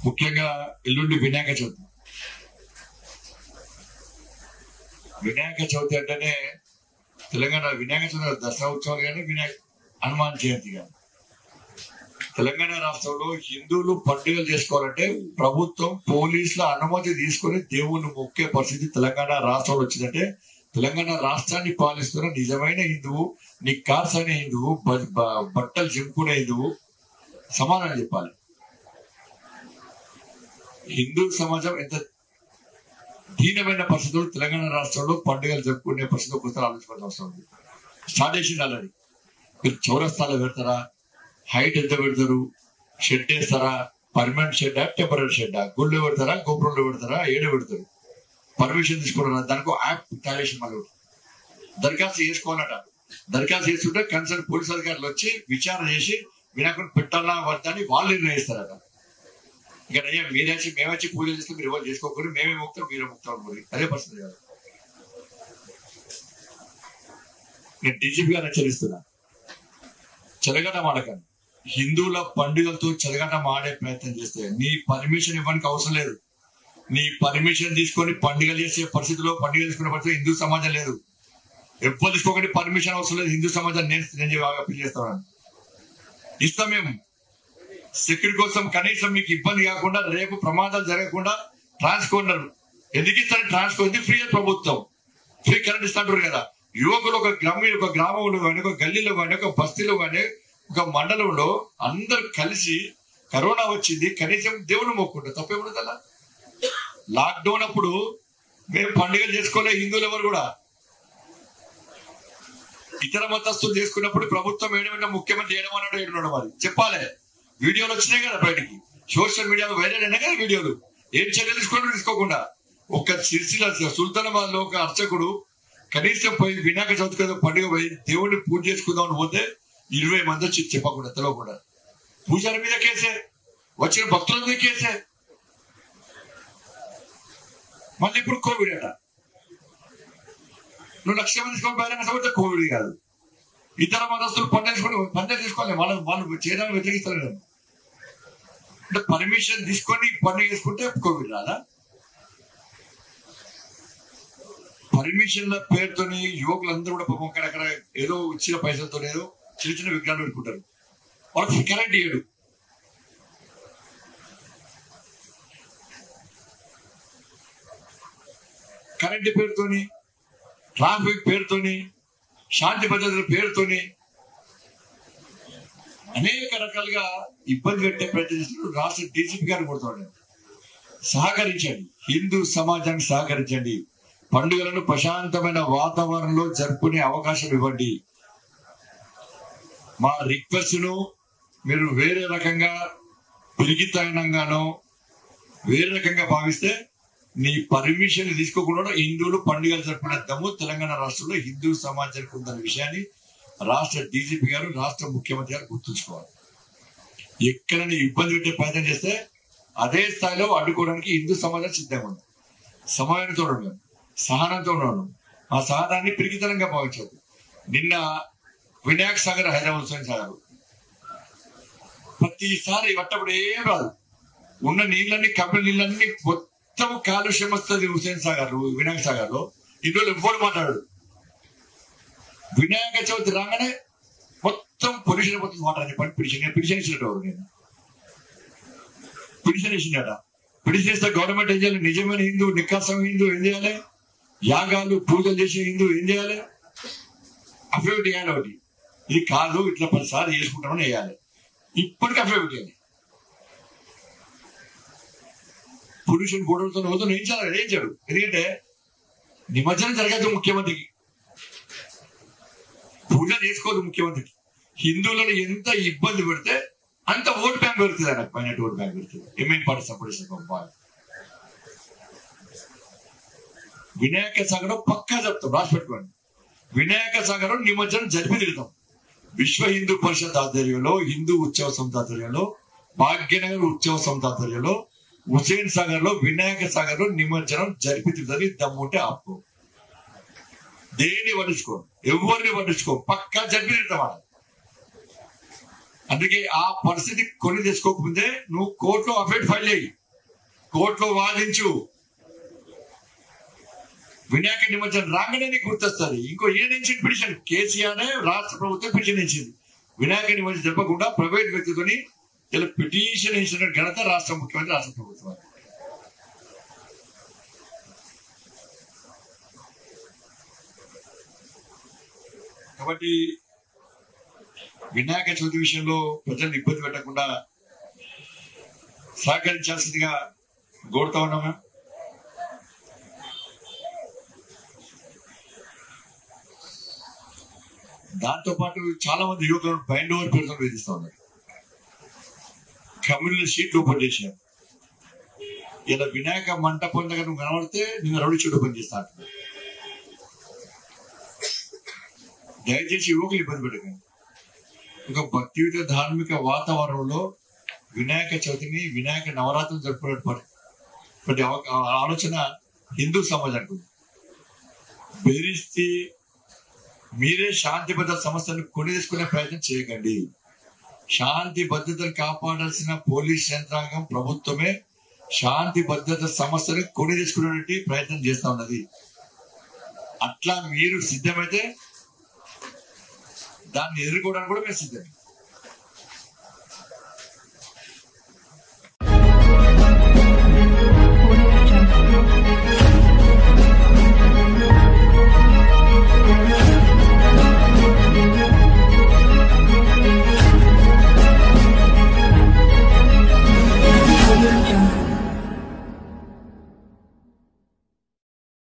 ముఖ్యంగా ఎల్లుండి వినాయక చవితి వినాయక చవితి అంటేనే తెలంగాణ వినాయక చవితి దసరా ఉత్సవాలు కానీ వినాయక హనుమాన్ జయంతి కానీ తెలంగాణ రాష్ట్రంలో హిందువులు పండుగలు చేసుకోవాలంటే ప్రభుత్వం పోలీసుల అనుమతి తీసుకొని దేవుణ్ణి మొక్కే పరిస్థితి తెలంగాణ రాష్ట్రంలో వచ్చిందంటే తెలంగాణ రాష్ట్రాన్ని పాలిస్తున్న నిజమైన హిందువు నీ కార్స్ అనే హిందువు బ- బ- బట్టలు చింపుకునే హిందువు సమానం చెప్పాలి హిందూ సమాజం ఎంత దీనమైన పరిస్థితులు తెలంగాణ రాష్ట్రంలో పండుగలు జరుపుకునే పరిస్థితి ఒకసారి ఆలోచించాల్సిన అవసరం ఉంది స్టార్ట్ చేసింది ఆల్రెడీ మీరు చౌరస్తాలో పెడతారా హైట్ ఎంత పెడతారు షెడ్ వేస్తారా పర్మనెంట్ షెడ్ టెంపరీ షెడ్ గుళ్ళు పెడతారా గోపురంలో పెడతారా ఏడ పెడతారు పర్మిషన్ తీసుకున్నారా దానికి యాప్ తయారు చేసి మళ్ళీ ఒకటి. దరఖాస్తు చేసుకోవాలట దరఖాస్తు చేసుకుంటే కన్సర్న్ పోలీస్ అధికారులు వచ్చి విచారణ చేసి వినాయకుడు పెట్టాలా వద్దా అని వాళ్ళు నిర్ణయిస్తారట ఇక అయ్యా మీరేసి మేమొచ్చి పూజలు చేస్తే మీరు ఎవరు చేసుకోకూడదు మేమే ముక్తాం మీరే ముక్తాం అనుకోరు అదే పరిస్థితి కాదు నేను డీజీపీ గారు హెచ్చరిస్తున్నా చెలగట మాడకండి హిందువుల పండుగలతో చెలగట మాడే ప్రయత్నం చేస్తే నీ పర్మిషన్ ఇవ్వడానికి అవసరం లేదు నీ పర్మిషన్ తీసుకొని పండుగలు చేసే పరిస్థితిలో పండుగ తీసుకునే పరిస్థితి హిందూ సమాజం లేదు ఎప్పుడు తీసుకోకండి పర్మిషన్ అవసరం లేదు హిందూ సమాజం నేను నేను బాగా అప్పీల్ చేస్తాను ఇస్తాం మేము సెక్యూరిటీ కోసం కనీసం మీకు ఇబ్బంది కాకుండా రేపు ప్రమాదాలు జరగకుండా ట్రాన్స్కోనర్ ఎందుకు ఇస్తారు ట్రాన్స్కో ఎందుకు ఫ్రీ ప్రభుత్వం ఫ్రీ కరెంట్ ఇస్తుంటారు కదా యువకులు ఒక గ్రామీణ ఒక గ్రామంలో కానీ ఒక గల్లీలో కానీ ఒక బస్తీలో కానీ ఒక మండలంలో అందరు కలిసి కరోనా వచ్చింది కనీసం దేవుని మొక్కుంటారు తప్పేముండదు అలా లాక్డౌన్ అప్పుడు మేము పండుగలు చేసుకోలే హిందువులు ఎవరు కూడా ఇతర మతస్థులు చేసుకున్నప్పుడు ప్రభుత్వం ఏడమైనా ముఖ్యమంత్రి ఏడమన్నాడు ఏడున్నాడు మరి చెప్పాలి వీడియోలు వచ్చినాయి కదా బయటికి సోషల్ మీడియాలో వైరల్ అయినా కదా వీడియోలు ఏం చర్యలు తీసుకోండి తీసుకోకుండా ఒక సిరిసిల సుల్తానాబాద్ లో ఒక అర్చకుడు కనీసం పోయి వినాయక చవితి కదా పండుగ పోయి దేవుడిని పూజ చేసుకుందాం అని పోతే ఇరవై మంది వచ్చి చెప్పకుండా తెలియకుండా పూజారి మీద కేసే వచ్చిన భక్తుల మీద కేసే మళ్ళీ ఇప్పుడు కోవిడ్ అట నువ్వు లక్ష మంది తీసుకొని బహిరంగ సభ కోవిడ్ కాదు ఇతర మతస్థులు పండుగ తీసుకొని పండుగ తీసుకోవాలి వాళ్ళు వాళ్ళు చేయడానికి వ్యతిరేకిస్తారు కదా అంటే పర్మిషన్ తీసుకొని పండుగ చేసుకుంటే కోవిడ్ రాదా పర్మిషన్ల పేరుతోని యువకులందరూ కూడా పాపం అక్కడక్కడ ఏదో ఇచ్చిన పైసలతో ఏదో చిన్న చిన్న విగ్రహాలు పెట్టుకుంటారు వాళ్ళకి కరెంట్ ఇయ్యడు కరెంట్ పేరుతోని ట్రాఫిక్ పేరుతోని శాంతి భద్రతల పేరుతోని అనేక రకాలుగా ఇబ్బంది పెట్టే ప్రయత్నం చేస్తున్నారు రాష్ట్ర డీజీపీ గారు కొడుతున్నాడు సహకరించండి హిందూ సమాజానికి సహకరించండి పండుగలను ప్రశాంతమైన వాతావరణంలో జరుపుకునే అవకాశం ఇవ్వండి మా రిక్వెస్ట్ ను మీరు వేరే రకంగా పిరిగితనంగానో వేరే రకంగా భావిస్తే నీ పర్మిషన్ తీసుకోకుండా హిందువులు పండుగలు జరుపుకునే దమ్ము తెలంగాణ రాష్ట్రంలో హిందూ సమాజానికి ఉందన్న విషయాన్ని రాష్ట్ర డీజీపీ గారు రాష్ట్ర ముఖ్యమంత్రి గారు గుర్తుంచుకోవాలి ఎక్కడైనా ఇబ్బంది పెట్టే ప్రయత్నం చేస్తే అదే స్థాయిలో అడ్డుకోవడానికి హిందూ సమాజం సిద్ధంగా ఉంది సమయంతో ఉండడం సహనంతో ఉండడం ఆ సహనాన్ని పిరికితనంగా భావించదు నిన్న వినాయక్ సాగర్ హైదరాబాద్ హుస్సేన్ సాగర్ ప్రతిసారి పట్టప్పుడు ఏం రాదు ఉన్న నీళ్ళన్నీ కపిల నీళ్ళన్నీ మొత్తం కాలుష్యం వస్తుంది హుస్సేన్ సాగర్ వినాయక సాగర్ లో ఇందులో ఎవ్వరు మాట్లాడు వినాయక చవితి రాగానే మొత్తం పొల్యూషన్ పోతుంది వాటర్ అని చెప్పండి పిటిషన్ పిటిషన్ ఇచ్చినట్టు ఎవరు నేను పిటిషన్ ఇచ్చినట పిటిషన్ ఇస్తే గవర్నమెంట్ ఏం చేయాలి నిజమైన హిందూ నికాసం హిందూ ఏం చేయాలి యాగాలు పూజలు చేసే హిందూ ఏం చేయాలి అఫిడవిట్ వేయాలి ఒకటి ఇది కాదు ఇట్లా పదిసార్లు చేసుకుంటామని వేయాలి ఇప్పటికీ అఫిడవిట్ వేయాలి పొల్యూషన్ గొడవలతో పోతే ఏం చేయాలి ఏం చేయడు ఎందుకంటే నిమజ్జనం జరగదు ముఖ్యమంత్రికి పూజ చేసుకోదు ముఖ్యమంత్రికి హిందువులను ఎంత ఇబ్బంది పెడితే అంత ఓట్ బ్యాంక్ పెడుతుంది ఆయన పైన ఓట్ బ్యాంక్ పెడుతుంది ఎంఎన్ పార్టీ సపోర్ట్ చేసిన పంపాలి వినాయక సాగరం పక్కా చెప్తాం రాసి పెట్టుకోండి వినాయక సాగరం నిమజ్జనం జరిపి తిరుగుతాం విశ్వ హిందూ పరిషత్ ఆధ్వర్యంలో హిందూ ఉత్సవ సంస్థ ఆధ్వర్యంలో భాగ్యనగర్ ఉత్సవ సంస్థ ఆధ్వర్యంలో హుసేన్ సాగర్ లో వినాయక సాగర్ లో నిమజ్జనం జరిపి తిరుగుతుంది దమ్ముంటే ఆపు దేన్ని పట్టించుకో ఎవరిని పట్టించుకో పక్కా జరిపి తిరుగుతాం ఆడ అందుకే ఆ పరిస్థితి కొని తెచ్చుకోకముందే నువ్వు కోర్టులో అఫైట్ ఫైల్ చేయి కోర్టులో వాదించు వినాయక నిమజ్జనం రాగానే నీకు గుర్తొస్తుంది ఇంకో ఏ నుంచి పిటిషన్ కేసీఆర్ రాష్ట్ర ప్రభుత్వం పిటిషన్ ఇచ్చింది వినాయక నిమజ్జనం జరపకుండా ప్రైవేట్ వ్యక్తితోని ఇలా పిటిషన్ ఇచ్చిన ఘనత రాష్ట్ర ముఖ్యమంత్రి రాష్ట్ర ప్రభుత్వం కాబట్టి వినాయక చవితి విషయంలో ప్రజలను ఇబ్బంది పెట్టకుండా సహకరించాల్సిందిగా కోరుతా ఉన్నాము దాంతో పాటు చాలా మంది యువకులను బైండ్ ఓవర్ పేరుతో వేధిస్తా ఉన్నారు కమ్యూనిటీ షీట్లు ఓపెన్ చేశారు ఇలా వినాయక మంటపం దగ్గర నువ్వు కనబడితే నేను రౌడీ చెడు ఓపెన్ చేస్తా అంటున్నారు దయచేసి యువకులు ఇబ్బంది పెట్టకండి ఒక భక్తియుత ధార్మిక వాతావరణంలో వినాయక చవితిని వినాయక నవరాత్రులు జరుపుకునే ప్రతి ఆలోచన హిందూ సమాజానికి ఉంది బెదిరిస్తే మీరే శాంతి భద్రత సమస్యను కొని తీసుకునే ప్రయత్నం చేయకండి శాంతి భద్రతను కాపాడాల్సిన పోలీస్ యంత్రాంగం ప్రభుత్వమే శాంతి భద్రత సమస్యను కొని తీసుకునేటువంటి ప్రయత్నం చేస్తా ఉన్నది అట్లా మీరు సిద్ధమైతే దాన్ని ఎదుర్కోవడానికి కూడా మేము సిద్ధమే